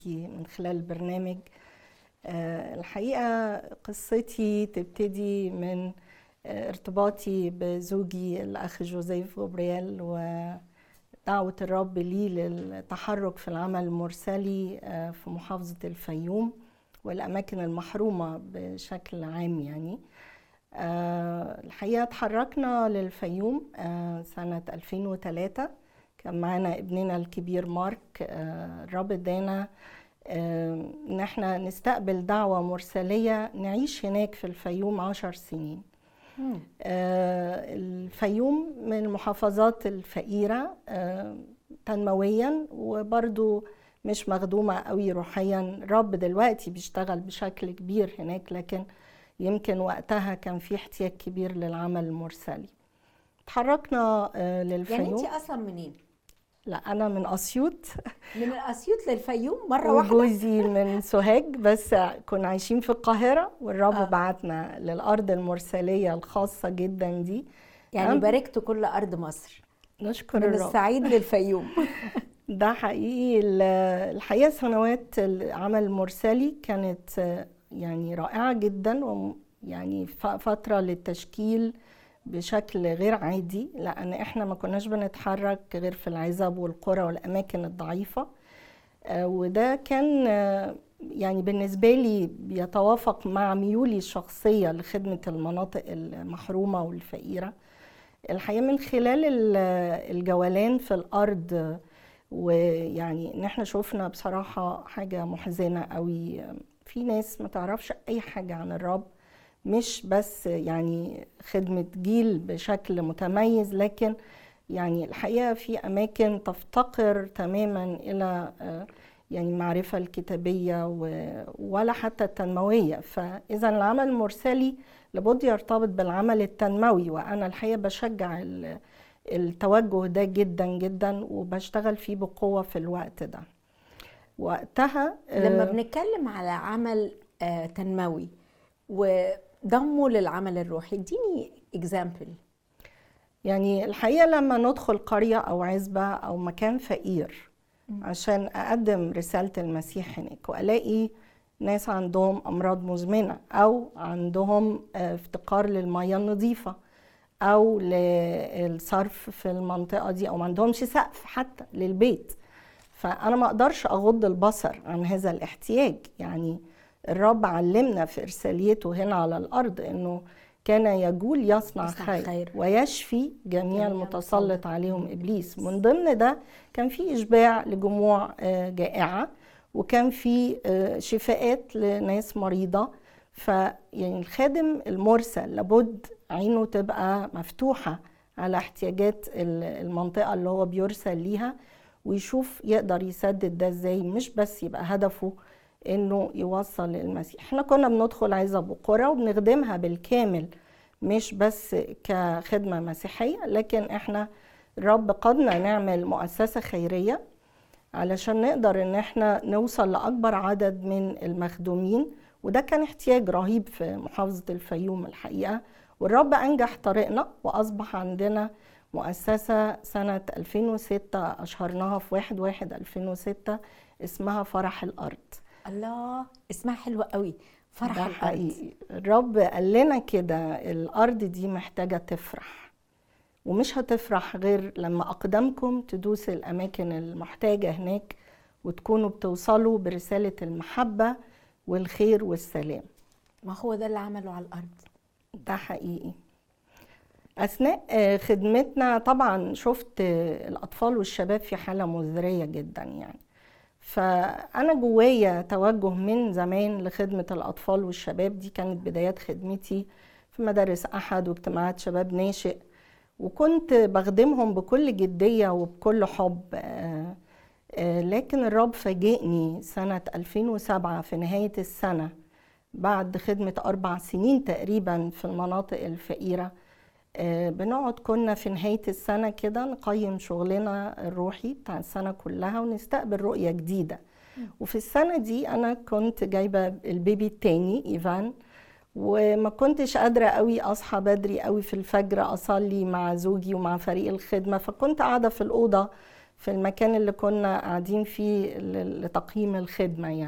من خلال البرنامج آه، الحقيقة قصتي تبتدي من آه، ارتباطي بزوجي الأخ جوزيف غبريال ودعوة الرب لي للتحرك في العمل المرسلي آه، في محافظة الفيوم والأماكن المحرومة بشكل عام يعني الحقيقة اتحركنا للفيوم سنة 2003 كان معانا ابننا الكبير مارك الرب ادانا ان احنا نستقبل دعوة مرسلية نعيش هناك في الفيوم عشر سنين الفيوم من المحافظات الفقيرة تنمويا وبرضو مش مخدومة قوي روحيا رب دلوقتي بيشتغل بشكل كبير هناك لكن يمكن وقتها كان في احتياج كبير للعمل المرسلي تحركنا للفيوم يعني انت اصلا منين لا انا من اسيوط من اسيوط للفيوم مره واحده وجوزي من سوهاج بس كنا عايشين في القاهره والرب آه. بعتنا للارض المرسليه الخاصه جدا دي يعني باركت كل ارض مصر نشكر من الرب الصعيد للفيوم ده حقيقي الحقيقه سنوات العمل المرسلي كانت يعني رائعه جدا ويعني فتره للتشكيل بشكل غير عادي لان احنا ما كناش بنتحرك غير في العزب والقرى والاماكن الضعيفه وده كان يعني بالنسبه لي بيتوافق مع ميولي الشخصيه لخدمه المناطق المحرومه والفقيره الحقيقه من خلال الجولان في الارض ويعني ان احنا شفنا بصراحه حاجه محزنه قوي في ناس ما تعرفش اي حاجه عن الرب مش بس يعني خدمة جيل بشكل متميز لكن يعني الحقيقة في أماكن تفتقر تماما إلى يعني المعرفة الكتابية ولا حتى التنموية فإذا العمل المرسلي لابد يرتبط بالعمل التنموي وأنا الحقيقة بشجع التوجه ده جدا جدا وبشتغل فيه بقوة في الوقت ده وقتها لما بنتكلم على عمل تنموي وضمه للعمل الروحي اديني اكزامبل يعني الحقيقه لما ندخل قريه او عزبه او مكان فقير عشان اقدم رساله المسيح هناك والاقي ناس عندهم امراض مزمنه او عندهم افتقار للميه النظيفه او للصرف في المنطقه دي او ما عندهمش سقف حتى للبيت فانا ما اقدرش اغض البصر عن هذا الاحتياج يعني الرب علمنا في إرساليته هنا على الأرض أنه كان يجول يصنع خير, خير ويشفي جميع المتسلط عليهم إبليس من ضمن ده كان في إشباع لجموع جائعة وكان في شفاءات لناس مريضة فيعني الخادم المرسل لابد عينه تبقى مفتوحة على احتياجات المنطقة اللي هو بيرسل ليها ويشوف يقدر يسدد ده ازاي مش بس يبقى هدفه انه يوصل للمسيح احنا كنا بندخل عزب وقرى وبنخدمها بالكامل مش بس كخدمه مسيحيه لكن احنا الرب قدنا نعمل مؤسسه خيريه علشان نقدر ان احنا نوصل لاكبر عدد من المخدومين وده كان احتياج رهيب في محافظه الفيوم الحقيقه والرب انجح طريقنا واصبح عندنا مؤسسه سنه 2006 اشهرناها في 1 1 2006 اسمها فرح الارض الله اسمها حلوة قوي فرح ده الأرض حقيقي الرب قال لنا كده الأرض دي محتاجة تفرح ومش هتفرح غير لما أقدامكم تدوس الأماكن المحتاجة هناك وتكونوا بتوصلوا برسالة المحبة والخير والسلام ما هو ده اللي عمله على الأرض ده حقيقي أثناء خدمتنا طبعا شفت الأطفال والشباب في حالة مزرية جدا يعني فأنا جوايا توجه من زمان لخدمة الأطفال والشباب دي كانت بدايات خدمتي في مدارس أحد واجتماعات شباب ناشئ وكنت بخدمهم بكل جدية وبكل حب لكن الرب فاجئني سنة 2007 في نهاية السنة بعد خدمة أربع سنين تقريبا في المناطق الفقيرة بنقعد كنا في نهاية السنة كده نقيم شغلنا الروحي بتاع السنة كلها ونستقبل رؤية جديدة وفي السنة دي أنا كنت جايبة البيبي التاني إيفان وما كنتش قادرة قوي أصحى بدري قوي في الفجر أصلي مع زوجي ومع فريق الخدمة فكنت قاعدة في الأوضة في المكان اللي كنا قاعدين فيه ل- لتقييم الخدمة يعني